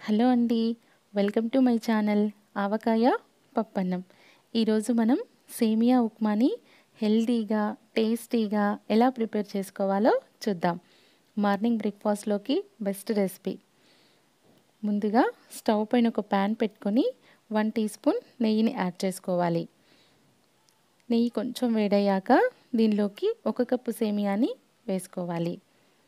hello అండి welcome to my channel Avakaya Pappannam ఈరోజు మనం సేమియా ఉప్మాని హెల్తీగా టేస్టీగా ఎలా ప్రిపేర్ చేసుకోవాలో చూద్దాం మార్నింగ్ బ్రేక్ఫాస్ట్లోకి బెస్ట్ రెసిపీ ముందుగా స్టవ్ పైన ఒక ప్యాన్ పెట్టుకొని వన్ టీ స్పూన్ నెయ్యిని యాడ్ చేసుకోవాలి నెయ్యి కొంచెం వేడయ్యాక దీనిలోకి ఒక కప్పు సేమియాని వేసుకోవాలి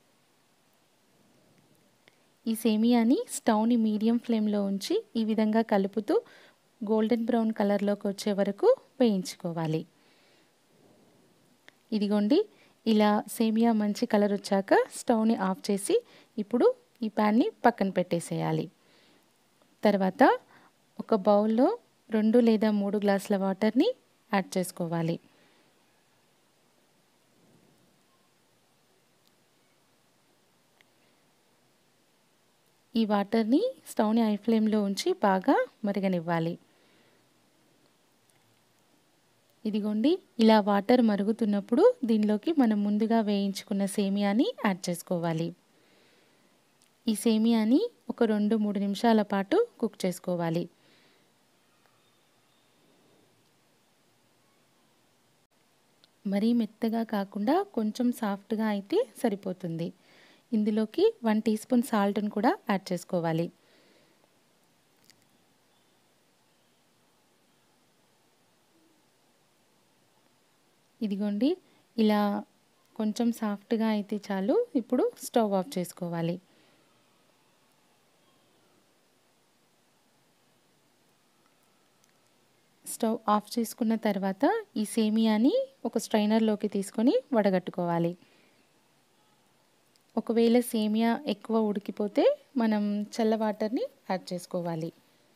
ఈ సేమియాని స్టవ్ని మీడియం ఫ్లేమ్లో ఉంచి ఈ విధంగా కలుపుతూ గోల్డెన్ బ్రౌన్ కలర్లోకి వచ్చే వరకు వేయించుకోవాలి ఇదిగోండి ఇలా సేమియా మంచి కలర్ వచ్చాక స్టవ్ని ఆఫ్ చేసి ఇప్పుడు ఈ ప్యాన్ని పక్కన పెట్టేసేయాలి తర్వాత ఒక బౌల్లో రెండు లేదా మూడు గ్లాసుల వాటర్ని యాడ్ చేసుకోవాలి ఈ వాటర్ని స్టవ్ని హై ఫ్లేమ్లో ఉంచి బాగా మరగనివ్వాలి ఇదిగోండి ఇలా వాటర్ మరుగుతున్నప్పుడు దీనిలోకి మనం ముందుగా వేయించుకున్న సేమియాని యాడ్ చేసుకోవాలి ఈ సేమియాని ఒక రెండు మూడు నిమిషాల పాటు కుక్ చేసుకోవాలి మరీ మెత్తగా కాకుండా కొంచెం సాఫ్ట్గా అయితే సరిపోతుంది ఇందులోకి వన్ టీ స్పూన్ సాల్ట్ని కూడా యాడ్ చేసుకోవాలి ఇదిగోండి ఇలా కొంచెం సాఫ్ట్గా అయితే చాలు ఇప్పుడు స్టవ్ ఆఫ్ చేసుకోవాలి స్టవ్ ఆఫ్ చేసుకున్న తర్వాత ఈ సేమియాని ఒక స్ట్రైనర్లోకి తీసుకొని వడగట్టుకోవాలి ఒకవేళ సేమియా ఎక్కువ ఉడికిపోతే మనం చల్ల వాటర్ని యాడ్ చేసుకోవాలి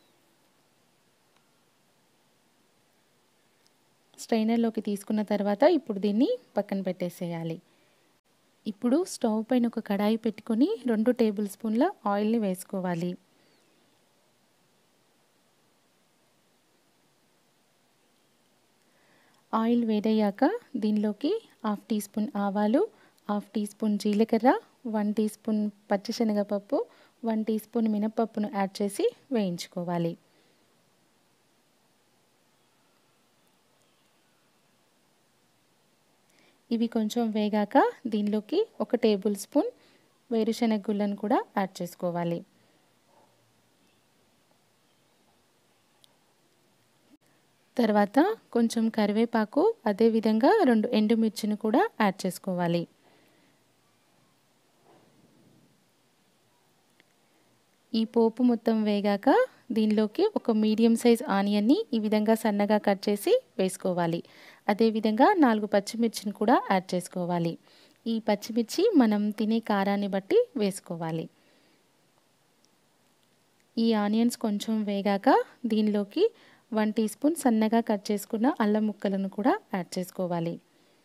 స్ట్రైనర్లోకి తీసుకున్న తర్వాత ఇప్పుడు దీన్ని పక్కన పెట్టేసేయాలి ఇప్పుడు స్టవ్ పైన ఒక కడాయి పెట్టుకొని రెండు టేబుల్ స్పూన్ల ఆయిల్ని వేసుకోవాలి ఆయిల్ వేడయ్యాక దీనిలోకి హాఫ్ టీ స్పూన్ ఆవాలు హాఫ్ టీ స్పూన్ జీలకర్ర వన్ టీ స్పూన్ పచ్చిశనగపప్పు వన్ టీ స్పూన్ మినపప్పును యాడ్ చేసి వేయించుకోవాలి ఇవి కొంచెం వేగాక దీనిలోకి ఒక టేబుల్ స్పూన్ వేరుశనగ గుళ్ళను కూడా యాడ్ చేసుకోవాలి తర్వాత కొంచెం కరివేపాకు అదేవిధంగా రెండు ఎండుమిర్చిని కూడా యాడ్ చేసుకోవాలి ఈ పోపు మొత్తం వేగాక దీనిలోకి ఒక మీడియం సైజ్ ఆనియన్ని ఈ విధంగా సన్నగా కట్ చేసి వేసుకోవాలి అదేవిధంగా నాలుగు పచ్చిమిర్చిని కూడా యాడ్ చేసుకోవాలి ఈ పచ్చిమిర్చి మనం తినే కారాన్ని బట్టి వేసుకోవాలి ఈ ఆనియన్స్ కొంచెం వేగాక దీనిలోకి వన్ టీ స్పూన్ సన్నగా కట్ చేసుకున్న అల్లం ముక్కలను కూడా యాడ్ చేసుకోవాలి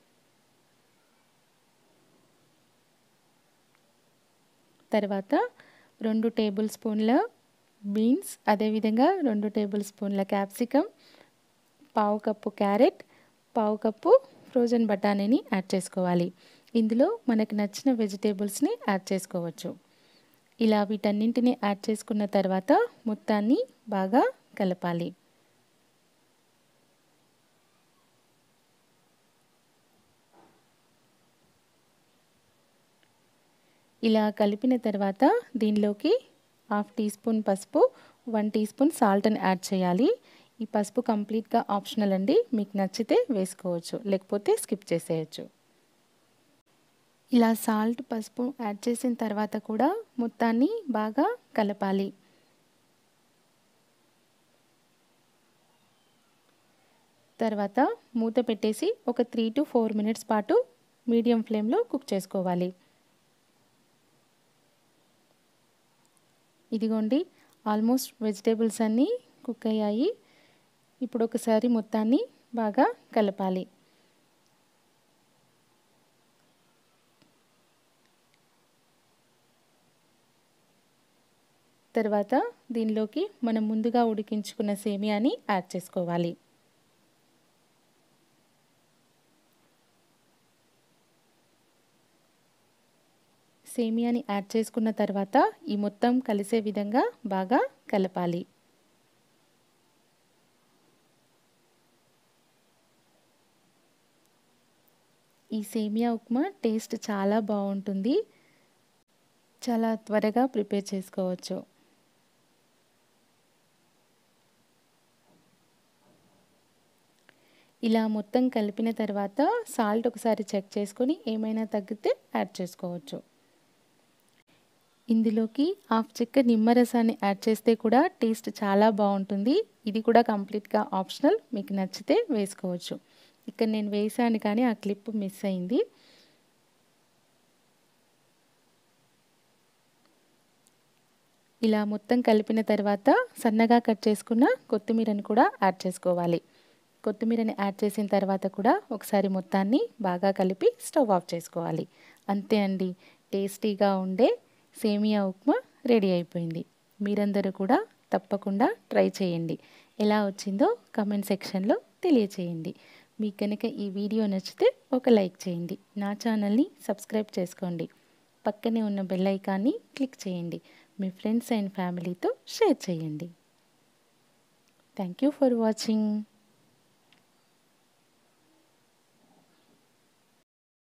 తర్వాత రెండు టేబుల్ స్పూన్ల బీన్స్ అదేవిధంగా రెండు టేబుల్ స్పూన్ల క్యాప్సికమ్ పావు కప్పు క్యారెట్ పావు కప్పు ఫ్రోజన్ బఠానీని యాడ్ చేసుకోవాలి ఇందులో మనకు నచ్చిన వెజిటేబుల్స్ని యాడ్ చేసుకోవచ్చు ఇలా వీటన్నింటిని యాడ్ చేసుకున్న తర్వాత మొత్తాన్ని బాగా కలపాలి ఇలా కలిపిన తర్వాత దీనిలోకి హాఫ్ టీ స్పూన్ పసుపు వన్ టీ స్పూన్ సాల్ట్ని యాడ్ చేయాలి ఈ పసుపు కంప్లీట్గా ఆప్షనల్ అండి మీకు నచ్చితే వేసుకోవచ్చు లేకపోతే స్కిప్ చేసేయచ్చు ఇలా సాల్ట్ పసుపు యాడ్ చేసిన తర్వాత కూడా మొత్తాన్ని బాగా కలపాలి తర్వాత మూత పెట్టేసి ఒక త్రీ టు ఫోర్ మినిట్స్ పాటు మీడియం ఫ్లేమ్లో కుక్ చేసుకోవాలి ఇదిగోండి ఆల్మోస్ట్ వెజిటేబుల్స్ అన్నీ కుక్ అయ్యాయి ఇప్పుడు ఒకసారి మొత్తాన్ని బాగా కలపాలి తర్వాత దీనిలోకి మనం ముందుగా ఉడికించుకున్న సేమియాని యాడ్ చేసుకోవాలి సేమియాని యాడ్ చేసుకున్న తర్వాత ఈ మొత్తం కలిసే విధంగా బాగా కలపాలి ఈ సేమియా ఉప్మా టేస్ట్ చాలా బాగుంటుంది చాలా త్వరగా ప్రిపేర్ చేసుకోవచ్చు ఇలా మొత్తం కలిపిన తర్వాత సాల్ట్ ఒకసారి చెక్ చేసుకొని ఏమైనా తగ్గితే యాడ్ చేసుకోవచ్చు ఇందులోకి హాఫ్ చెక్క నిమ్మరసాన్ని యాడ్ చేస్తే కూడా టేస్ట్ చాలా బాగుంటుంది ఇది కూడా కంప్లీట్గా ఆప్షనల్ మీకు నచ్చితే వేసుకోవచ్చు ఇక్కడ నేను వేసాను కానీ ఆ క్లిప్ మిస్ అయింది ఇలా మొత్తం కలిపిన తర్వాత సన్నగా కట్ చేసుకున్న కొత్తిమీరని కూడా యాడ్ చేసుకోవాలి కొత్తిమీరని యాడ్ చేసిన తర్వాత కూడా ఒకసారి మొత్తాన్ని బాగా కలిపి స్టవ్ ఆఫ్ చేసుకోవాలి అంతే అండి టేస్టీగా ఉండే సేమియా ఉప్మా రెడీ అయిపోయింది మీరందరూ కూడా తప్పకుండా ట్రై చేయండి ఎలా వచ్చిందో కమెంట్ సెక్షన్లో తెలియచేయండి మీకు కనుక ఈ వీడియో నచ్చితే ఒక లైక్ చేయండి నా ఛానల్ని సబ్స్క్రైబ్ చేసుకోండి పక్కనే ఉన్న బెల్ ఐకాన్ని క్లిక్ చేయండి మీ ఫ్రెండ్స్ అండ్ ఫ్యామిలీతో షేర్ చేయండి థ్యాంక్ యూ ఫర్ వాచింగ్